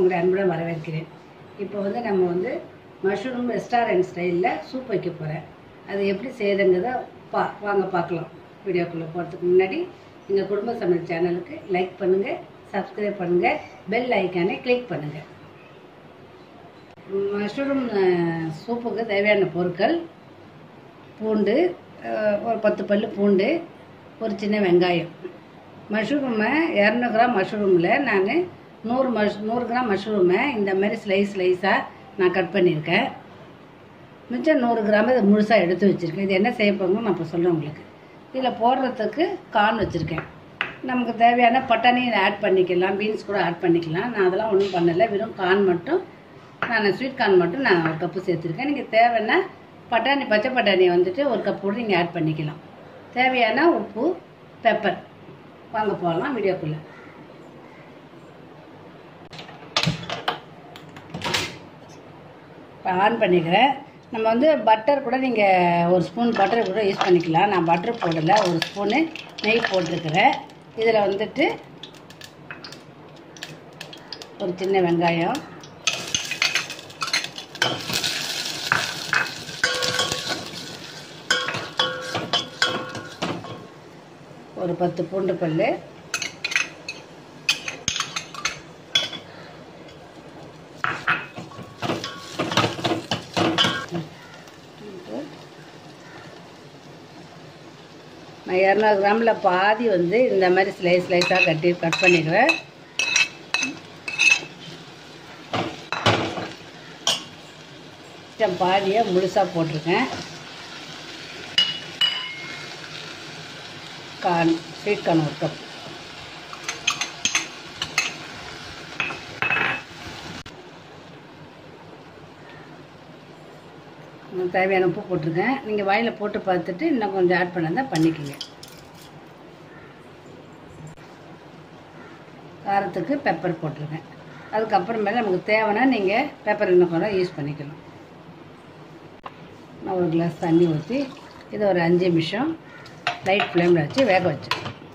உங்களை அன்புடன் வரவேற்கிறேன் இப்போ வந்து நம்ம வந்து மஷ்ரூம் ரெஸ்டாரண்ட் ஸ்டைலில் சூப் வைக்க போகிறேன் அது எப்படி செய்யுதுங்கிறத பா வாங்க பார்க்கலாம் வீடியோக்குள்ளே போகிறதுக்கு முன்னாடி எங்கள் குடும்ப சமையல் சேனலுக்கு லைக் பண்ணுங்கள் சப்ஸ்கிரைப் பண்ணுங்கள் பெல் ஐக்கானை கிளிக் பண்ணுங்கள் மஷ்ரூம் அஹ், சூப்புக்கு தேவையான பொருட்கள் பூண்டு அஹ், ஒரு பத்து பல்லு பூண்டு ஒரு சின்ன வெங்காயம் மஷ்ரூமை இரநூறு கிராம் மஷ்ரூமில் நான் நூறு மஷ் நூறு கிராம் மஷ்ரூமை இந்த மாதிரி ஸ்லைஸ் ஸ்லைஸாக நான் கட் பண்ணியிருக்கேன் மிச்சம் நூறு கிராம் இதை முழுசாக எடுத்து வச்சுருக்கேன் இது என்ன செய்ய போகிறோமோ நான் இப்போ சொல்கிறேன் உங்களுக்கு இதில் போடுறதுக்கு கார்ன் வச்சுருக்கேன் நமக்கு தேவையான பட்டாணி இதை ஆட் பண்ணிக்கலாம் பீன்ஸ் கூட ஆட் பண்ணிக்கலாம் நான் அதெல்லாம் ஒன்றும் பண்ணலை வெறும் கார்ன் மட்டும் நான் ஸ்வீட் கார்ன் மட்டும் நான் ஒரு கப்பு சேர்த்துருக்கேன் நீங்கள் தேவைன்னா பட்டாணி பச்சை பட்டாணி வந்துட்டு ஒரு கப் கூட நீங்கள் ஆட் பண்ணிக்கலாம் தேவையான உப்பு பெப்பர் வாங்க போகலாம் வீடியோக்குள்ளே இப்போ ஆன் பண்ணிக்கிறேன் நம்ம வந்து பட்டர் கூட நீங்கள் ஒரு ஸ்பூன் பட்டர் கூட யூஸ் பண்ணிக்கலாம் நான் பட்டர் போடலை ஒரு ஸ்பூனு நெய் போட்டிருக்கிறேன் இதில் வந்துட்டு ஒரு சின்ன வெங்காயம் ஒரு பத்து பூண்டு பல் நான் இரநூறு கிராமில் பாதி வந்து இந்த மாதிரி ஸ்லைஸ் ஸ்லைஸாக கட்டி கட் பண்ணிக்கிறேன் மிச்சம் பாதியை முழுசாக போட்டிருக்கேன் கார்ன் ஸ்வீட் கார்ன் ஒரு கப் இன்னும் தேவையான உப்பு போட்டிருக்கேன் நீங்கள் வாயில் போட்டு பார்த்துட்டு இன்னும் கொஞ்சம் ஆட் பண்ணால் பண்ணிக்கோங்க காரத்துக்கு பெப்பர் போட்டிருக்கேன் அதுக்கப்புறமேல நமக்கு தேவைன்னா நீங்கள் பெப்பர் இன்னும் கூட யூஸ் பண்ணிக்கலாம் நான் ஒரு கிளாஸ் தண்ணி ஊற்றி இதை ஒரு அஞ்சு நிமிஷம் லைட் ஃப்ளேமில் வச்சு வேக வச்சு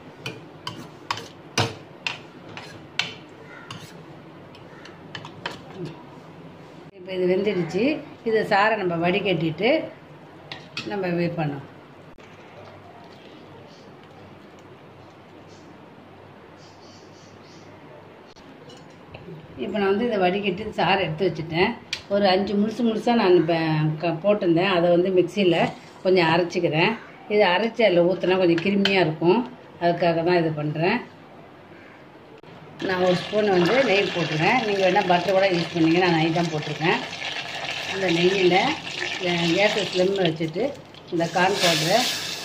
இப்போ இது வெந்துடுச்சு இதை சாரை நம்ம வடிகட்டிட்டு நம்ம வே பண்ணோம் இப்போ நான் வந்து இதை வடிகட்டி சாறை எடுத்து வச்சுட்டேன் ஒரு அஞ்சு முழுசு முழுசாக நான் இப்போ க- போட்டிருந்தேன் அதை வந்து மிக்சியில் கொஞ்சம் அரைச்சிக்கிறேன் இதை அரைச்சி அதில் ஊற்றினா கொஞ்சம் கிருமியாக இருக்கும் அதுக்காக தான் இது பண்ணுறேன் நான் ஒரு ஸ்பூன் வந்து நெய் போட்டுருக்கேன் நீங்கள் வேணால் பட்டர் கூட யூஸ் பண்ணீங்க நான் நெய் தான் போட்டிருக்கேன் அந்த நெய்யில் கேஸை ஸ்லிம் வச்சுட்டு இந்த கார்ன் பவுடரை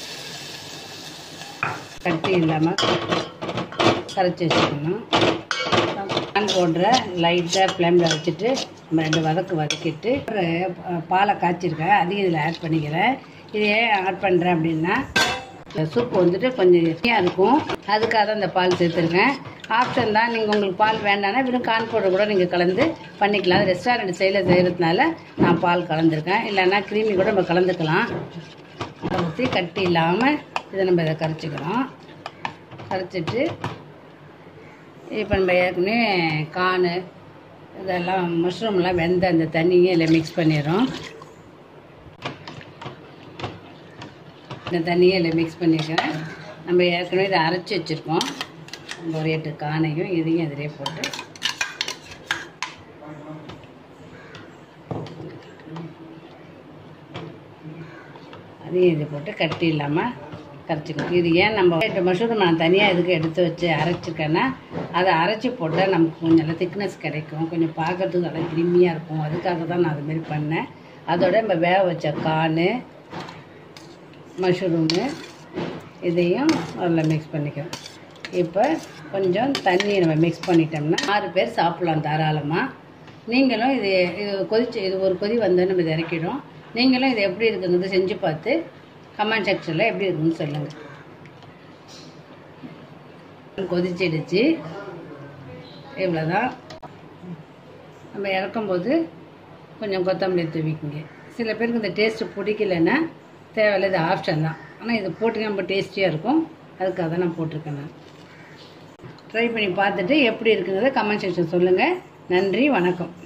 கட்டி இல்லாமல் கரைச்சி வச்சுக்கணும் கார்ன் பவுடரை லைட்டாக ஃப்ளேமில் வச்சுட்டு நம்ம ரெண்டு வதக்கு வதக்கிட்டு ஒரு பா- பாலை காய்ச்சிருக்கேன் அதையும் இதில் ஆட் பண்ணிக்கிறேன் இது ஏன் ஆட் பண்ணுறேன் அப்படின்னா சூப் வந்துட்டு கொஞ்சம் எண்ணெயாக இருக்கும் அதுக்காக தான் இந்த பால் சேர்த்துருக்கேன் ஆப்ஷன் தான் நீங்கள் உங்களுக்கு பால் வேண்டாம்னா வெறும் கார்ன் பவுடர் கூட நீங்கள் கலந்து பண்ணிக்கலாம் ரெஸ்டாரண்ட் சைடில் செய்கிறதுனால நான் பால் கலந்துருக்கேன் இல்லைன்னா க்ரீமி கூட நம்ம கலந்துக்கலாம் அதை ஊற்றி கட்டி இல்லாமல் இதை நம்ம இதை கரைச்சிக்கிறோம் கரைச்சிட்டு இப்போ நம்ம ஏற்கனவே கானு இதெல்லாம் மஷ்ரூம்லாம் வெந்த அந்த தண்ணியை இதில் மிக்ஸ் பண்ணிடுறோம் இந்த தண்ணியை இதில் மிக்ஸ் பண்ணியிருக்கிறேன் நம்ம ஏற்கனவே இதை அரைச்சி வச்சுருக்கோம் அந்த ஒரு எட்டு கானையும் இதையும் அதிலே போட்டு அதையும் இது போட்டு கட்டி இல்லாமல் கரைச்சிக்கணும் இது ஏன் நம்ம எட்டு மஷ்ரூம் நான் தனியாக இதுக்கு எடுத்து வச்சு அரைச்சிருக்கேன்னா அதை அரைச்சி போட்டால் நமக்கு கொஞ்சம் நல்லா திக்னஸ் கிடைக்கும் கொஞ்சம் பார்க்கறதுக்கு நல்லா கிருமியாக இருக்கும் அதுக்காக தான் நான் அதுமாரி பண்ணேன் அதோட நம்ம வேக வச்ச கான் மஷ்ரூமு இதையும் அதில் மிக்ஸ் பண்ணிக்கிறோம் இப்போ கொஞ்சம் தண்ணி நம்ம மிக்ஸ் பண்ணிட்டோம்னா ஆறு பேர் சாப்பிட்லாம் தாராளமாக நீங்களும் இது இது கொதிச்சு இது ஒரு கொதி வந்து நம்ம இதை இறக்கிடும் நீங்களும் இது எப்படி இருக்குங்கிறது செஞ்சு பார்த்து கமெண்ட் செக்ஷனில் எப்படி இருக்குன்னு சொல்லுங்கள் கொதிச்சிடுச்சு இவ்வளோதான் நம்ம இறக்கும்போது கொஞ்சம் கொத்தமல்லி தூவிக்குங்க சில பேருக்கு இந்த டேஸ்ட்டு பிடிக்கலன்னா தேவையில்ல இது ஆப்ஷன் தான் ஆனால் இது போட்டு ரொம்ப டேஸ்டியாக இருக்கும் அதுக்காக தான் நான் போட்டிருக்கேன் நான் ட்ரை பண்ணி பார்த்துட்டு எப்படி இருக்குங்கிறத கமெண்ட் செக்ஷன் சொல்லுங்கள் நன்றி வணக்கம்